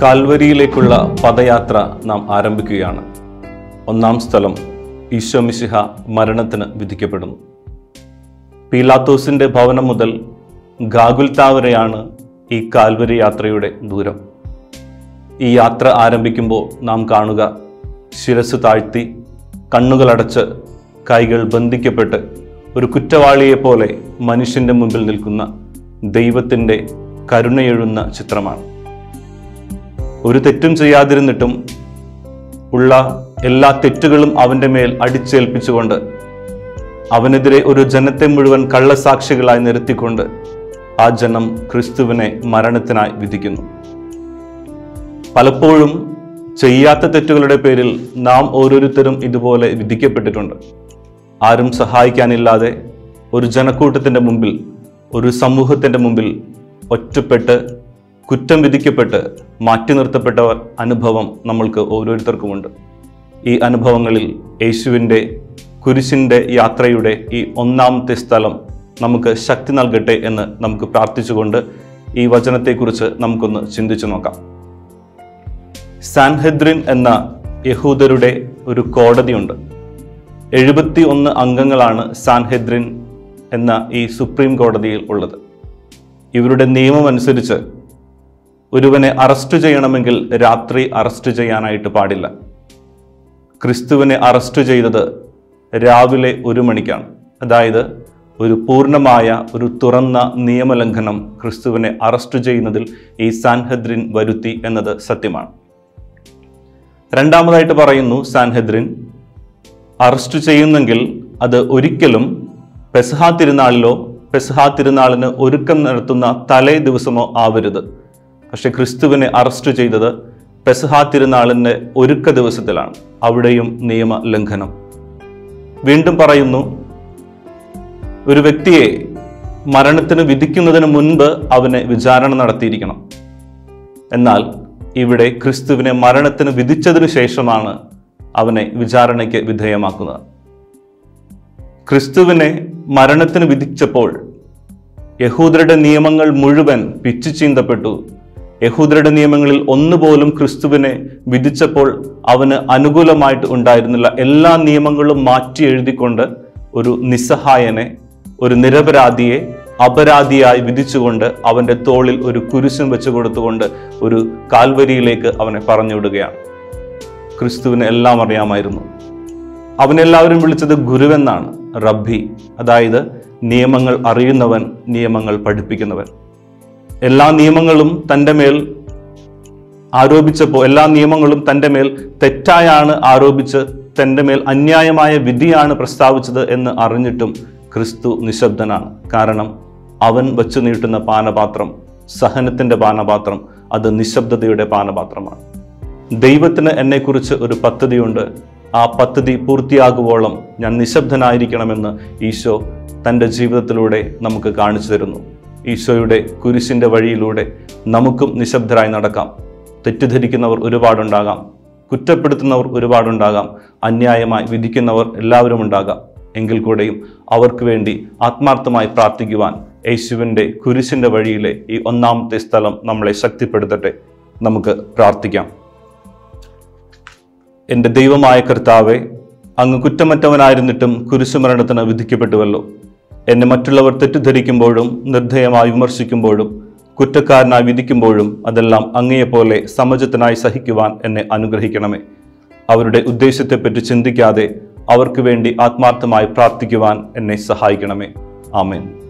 കാൽവരിയിലേക്കുള്ള പദയാത്ര നാം ആരംഭിക്കുകയാണ് ഒന്നാം സ്ഥലം ഈശോ മിശിഹ മരണത്തിന് വിധിക്കപ്പെടുന്നു പീലാത്തോസിന്റെ ഭവനം മുതൽ ഗാഗുൽത്താ വരെയാണ് ഈ കാൽവരി യാത്രയുടെ ദൂരം ഈ യാത്ര ആരംഭിക്കുമ്പോൾ നാം കാണുക ശിരസ് താഴ്ത്തി കണ്ണുകളടച്ച് കൈകൾ ബന്ധിക്കപ്പെട്ട് ഒരു കുറ്റവാളിയെപ്പോലെ മനുഷ്യന്റെ മുമ്പിൽ നിൽക്കുന്ന ദൈവത്തിൻ്റെ കരുണയെഴുന്ന ചിത്രമാണ് ഒരു തെറ്റും ചെയ്യാതിരുന്നിട്ടും ഉള്ള എല്ലാ തെറ്റുകളും അവന്റെ മേൽ അടിച്ചേൽപ്പിച്ചുകൊണ്ട് അവനെതിരെ ഒരു ജനത്തെ മുഴുവൻ കള്ളസാക്ഷികളായി നിരത്തിക്കൊണ്ട് ആ ജനം ക്രിസ്തുവിനെ മരണത്തിനായി വിധിക്കുന്നു പലപ്പോഴും ചെയ്യാത്ത തെറ്റുകളുടെ പേരിൽ നാം ഓരോരുത്തരും ഇതുപോലെ വിധിക്കപ്പെട്ടിട്ടുണ്ട് ആരും സഹായിക്കാനില്ലാതെ ഒരു ജനക്കൂട്ടത്തിന്റെ മുമ്പിൽ ഒരു സമൂഹത്തിന്റെ മുമ്പിൽ ഒറ്റപ്പെട്ട് കുറ്റം വിധിക്കപ്പെട്ട് മാറ്റി നിർത്തപ്പെട്ടവർ അനുഭവം നമ്മൾക്ക് ഓരോരുത്തർക്കുമുണ്ട് ഈ അനുഭവങ്ങളിൽ യേശുവിൻ്റെ കുരിശിൻ്റെ യാത്രയുടെ ഈ ഒന്നാമത്തെ സ്ഥലം നമുക്ക് ശക്തി നൽകട്ടെ എന്ന് നമുക്ക് പ്രാർത്ഥിച്ചുകൊണ്ട് ഈ വചനത്തെക്കുറിച്ച് നമുക്കൊന്ന് ചിന്തിച്ചു നോക്കാം സാൻഹെദ്രിൻ എന്ന യഹൂദരുടെ ഒരു കോടതിയുണ്ട് എഴുപത്തി ഒന്ന് അംഗങ്ങളാണ് സാൻഹെദ്രിൻ എന്ന ഈ സുപ്രീം കോടതിയിൽ ഉള്ളത് ഇവരുടെ നിയമം അനുസരിച്ച് ഒരുവനെ അറസ്റ്റ് ചെയ്യണമെങ്കിൽ രാത്രി അറസ്റ്റ് ചെയ്യാനായിട്ട് പാടില്ല ക്രിസ്തുവിനെ അറസ്റ്റ് ചെയ്തത് രാവിലെ ഒരു മണിക്കാണ് അതായത് ഒരു പൂർണ്ണമായ ഒരു തുറന്ന നിയമലംഘനം ക്രിസ്തുവിനെ അറസ്റ്റ് ചെയ്യുന്നതിൽ ഈ സാൻഹദ്രിൻ വരുത്തി എന്നത് സത്യമാണ് രണ്ടാമതായിട്ട് പറയുന്നു സാൻഹദ്രിൻ അറസ്റ്റ് ചെയ്യുന്നെങ്കിൽ അത് ഒരിക്കലും പെസഹ തിരുനാളിലോ പെസഹ തിരുനാളിന് ഒരുക്കം നടത്തുന്ന തലേ ദിവസമോ ആവരുത് പക്ഷെ ക്രിസ്തുവിനെ അറസ്റ്റ് ചെയ്തത് പെസഹ തിരുനാളിൻ്റെ ഒരുക്ക ദിവസത്തിലാണ് അവിടെയും നിയമ ലംഘനം വീണ്ടും പറയുന്നു ഒരു വ്യക്തിയെ മരണത്തിന് വിധിക്കുന്നതിന് മുൻപ് അവനെ വിചാരണ നടത്തിയിരിക്കണം എന്നാൽ ഇവിടെ ക്രിസ്തുവിനെ മരണത്തിന് വിധിച്ചതിനു ശേഷമാണ് അവനെ വിചാരണയ്ക്ക് വിധേയമാക്കുന്നത് ക്രിസ്തുവിനെ മരണത്തിന് വിധിച്ചപ്പോൾ യഹൂദരുടെ നിയമങ്ങൾ മുഴുവൻ പിച്ചു ചീന്തപ്പെട്ടു യഹൂദരുടെ നിയമങ്ങളിൽ ഒന്നുപോലും ക്രിസ്തുവിനെ വിധിച്ചപ്പോൾ അവന് അനുകൂലമായിട്ട് ഉണ്ടായിരുന്നില്ല എല്ലാ നിയമങ്ങളും മാറ്റി എഴുതിക്കൊണ്ട് ഒരു നിസ്സഹായനെ ഒരു നിരപരാധിയെ അപരാധിയായി വിധിച്ചുകൊണ്ട് അവന്റെ തോളിൽ ഒരു കുരിശും വെച്ചു കൊടുത്തുകൊണ്ട് ഒരു കാൽവരിയിലേക്ക് അവനെ പറഞ്ഞുവിടുകയാണ് ക്രിസ്തുവിന് എല്ലാം അറിയാമായിരുന്നു അവനെല്ലാവരും വിളിച്ചത് ഗുരുവെന്നാണ് റബ്ബി അതായത് നിയമങ്ങൾ അറിയുന്നവൻ നിയമങ്ങൾ പഠിപ്പിക്കുന്നവൻ എല്ലാ നിയമങ്ങളും തൻ്റെ മേൽ ആരോപിച്ചപ്പോൾ എല്ലാ നിയമങ്ങളും തൻ്റെ മേൽ തെറ്റായാണ് ആരോപിച്ച് തൻ്റെ മേൽ അന്യായമായ വിധിയാണ് പ്രസ്താവിച്ചത് എന്ന് അറിഞ്ഞിട്ടും ക്രിസ്തു നിശബ്ദനാണ് കാരണം അവൻ വച്ചു നീട്ടുന്ന പാനപാത്രം സഹനത്തിൻ്റെ പാനപാത്രം അത് നിശബ്ദതയുടെ പാനപാത്രമാണ് ദൈവത്തിന് എന്നെക്കുറിച്ച് ഒരു പദ്ധതിയുണ്ട് ആ പദ്ധതി പൂർത്തിയാകുവോളം ഞാൻ നിശബ്ദനായിരിക്കണമെന്ന് ഈശോ തൻ്റെ ജീവിതത്തിലൂടെ നമുക്ക് കാണിച്ചു തരുന്നു ഈശോയുടെ കുരിശിൻ്റെ വഴിയിലൂടെ നമുക്കും നിശബ്ദരായി നടക്കാം തെറ്റിദ്ധരിക്കുന്നവർ ഒരുപാടുണ്ടാകാം കുറ്റപ്പെടുത്തുന്നവർ ഒരുപാടുണ്ടാകാം അന്യായമായി വിധിക്കുന്നവർ എല്ലാവരും ഉണ്ടാകാം എങ്കിൽ കൂടെയും അവർക്ക് വേണ്ടി ആത്മാർത്ഥമായി പ്രാർത്ഥിക്കുവാൻ യേശുവിൻ്റെ കുരിശിൻ്റെ വഴിയിലെ ഈ ഒന്നാമത്തെ സ്ഥലം നമ്മളെ ശക്തിപ്പെടുത്തട്ടെ നമുക്ക് പ്രാർത്ഥിക്കാം എൻ്റെ ദൈവമായ കർത്താവെ അങ്ങ് കുറ്റമറ്റവനായിരുന്നിട്ടും കുരിശുമരണത്തിന് വിധിക്കപ്പെട്ടുവല്ലോ എന്നെ മറ്റുള്ളവർ തെറ്റിദ്ധരിക്കുമ്പോഴും നിർദ്ധയമായി വിമർശിക്കുമ്പോഴും കുറ്റക്കാരനായി വിധിക്കുമ്പോഴും അതെല്ലാം അങ്ങയെപ്പോലെ സമചിത്തനായി സഹിക്കുവാൻ എന്നെ അനുഗ്രഹിക്കണമേ അവരുടെ ഉദ്ദേശത്തെപ്പറ്റി ചിന്തിക്കാതെ അവർക്ക് വേണ്ടി ആത്മാർത്ഥമായി പ്രാർത്ഥിക്കുവാൻ എന്നെ സഹായിക്കണമേ ആമേൻ